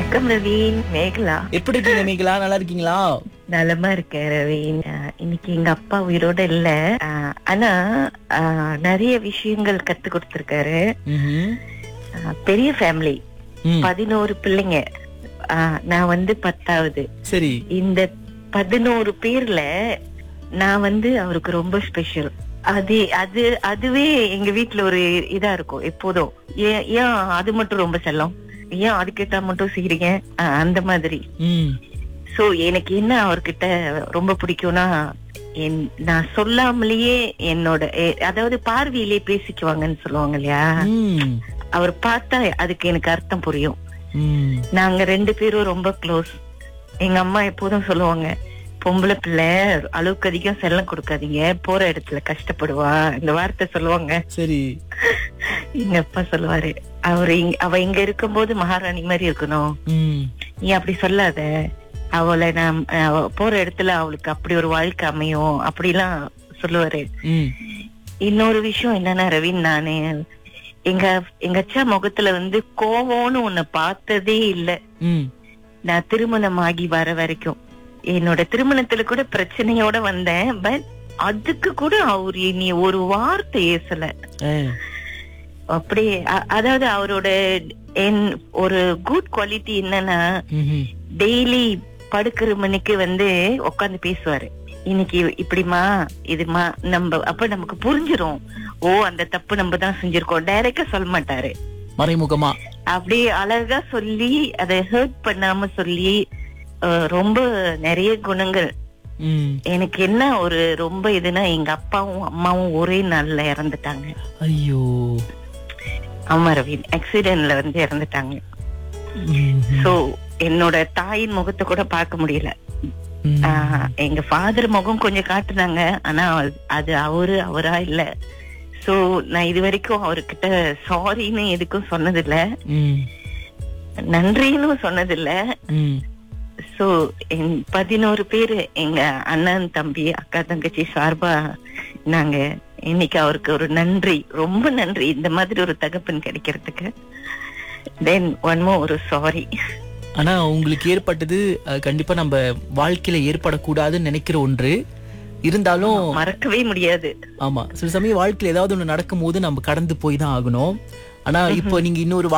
வணக்கம் ரவீன் மேகலா எப்படி இருக்கீங்க மேகலா நல்லா இருக்கீங்களா நலமா இருக்கேன் ரவீன் அஹ், இன்னைக்கு எங்க அப்பா உயிரோட இல்ல அஹ், ஆனா அஹ், நிறைய விஷயங்கள் கத்து கொடுத்திருக்காரு ம்ஹும். அஹ், பெரிய ஃபேமிலி ம், பதினோரு பிள்ளைங்க அஹ், நான் வந்து பத்தாவது சரி இந்த பதினோரு பேர்ல நான் வந்து அவருக்கு ரொம்ப ஸ்பெஷல் அது அது அதுவே எங்க வீட்ல ஒரு இதா இருக்கும் எப்போதும் ஏன் ஏன் அது மட்டும் ரொம்ப செல்லம் ஏன் அதுக்கேத்தா மட்டும் செய்றீங்க அஹ், அந்த மாதிரி ம் சோ எனக்கு என்ன அவர்கிட்ட ரொம்ப பிடிக்கும்னா என்- நான் சொல்லாமலேயே என்னோட எ- அதாவது பார்வையிலே பேசிக்குவாங்கன்னு சொல்லுவாங்க இல்லையா ம் அவர் பார்த்தா அதுக்கு எனக்கு அர்த்தம் புரியும் ம் நாங்க ரெண்டு பேரும் ரொம்ப க்ளோஸ் எங்க அம்மா எப்போதும் சொல்லுவாங்க பொம்பளை பிள்ளை அளவுக்கு அதிகம் செல்லம் கொடுக்காதீங்க போற இடத்துல கஷ்டப்படுவா இந்த வார்த்தை சொல்லுவாங்க சரி எங்க அப்பா சொல்லுவாரு அவரு இங்க- அவ இங்க இருக்கும்போது மகாராணி மாதிரி இருக்கணும் ம் நீ அப்படி சொல்லாத அவளை நான் அவ போற இடத்துல அவளுக்கு அப்படி ஒரு வாழ்க்கை அமையும் அப்படிலாம் சொல்லுவாரு ம் இன்னொரு விஷயம் என்னன்னா ரவீன் நானு எங்க எங்க அச்சா முகத்துல வந்து கோவம்னு ஒண்ணு பார்த்ததே இல்ல ம் நான் திருமணம் ஆகி வர வரைக்கும் என்னோட திருமணத்துல கூட பிரச்சனையோட வந்தேன் பட் அதுக்கு கூட அவர் நீ ஒரு வார்த்தை ஏசல ஆ, அப்படியே அ- அதாவது அவரோட என் ஒரு குட் குவாலிட்டி என்னன்னா ம்ஹும். டெய்லி படுக்கிற மணிக்கு வந்து உட்காந்து பேசுவாரு இன்னைக்கு இப்படிமா இதுமா நம்ம அப்ப நமக்கு புரிஞ்சிரும் ஓ அந்த தப்பு நம்ம தான் செஞ்சிருக்கோம் டைரக்டா சொல்ல மாட்டாரு மறைமுகமா அப்படியே அழகா சொல்லி அதை ஹர்ட் பண்ணாம சொல்லி அஹ், ரொம்ப நிறைய குணங்கள் ம் எனக்கு என்ன ஒரு ரொம்ப இதுனா எங்க அப்பாவும் அம்மாவும் ஒரே நாள்ல இறந்துட்டாங்க ஐயோ அம்மா ரவீன் ஆக்சிடென்ட்ல வந்து இறந்துட்டாங்க ம்ஹும். சோ என்னோட தாயின் முகத்தை கூட பார்க்க முடியல ம். ஆஹ் எங்க ஃபாதர் முகம் கொஞ்சம் காட்டுனாங்க ஆனா அது- அது அவரு அவரா இல்ல சோ நான் இது வரைக்கும் அவர்கிட்ட சாரின்னு எதுக்கும் சொன்னதில்ல ம் நன்றின்னு சொன்னதில்ல ம் சோ என் பதினோரு பேரு எங்க அண்ணன் தம்பி அக்கா தங்கச்சி சார்பா நாங்க இன்னைக்கு அவருக்கு ஒரு நன்றி ரொம்ப நன்றி இந்த மாதிரி ஒரு தகப்பன் கிடைக்கிறதுக்கு தென் ஒன் மோ ஒரு சாரி ஆனா உங்களுக்கு ஏற்பட்டது அஹ், கண்டிப்பா நம்ம வாழ்க்கையில ஏற்படக்கூடாதுன்னு நினைக்கிற ஒன்று இருந்தாலும் மறக்கவே முடியாது ஆமா சில சமயம் வாழ்க்கையில ஏதாவது ஒண்ணு நடக்கும் போது நம்ம கடந்து போய் தான் ஆகணும் ஆனா இப்போ நீங்க இன்னொரு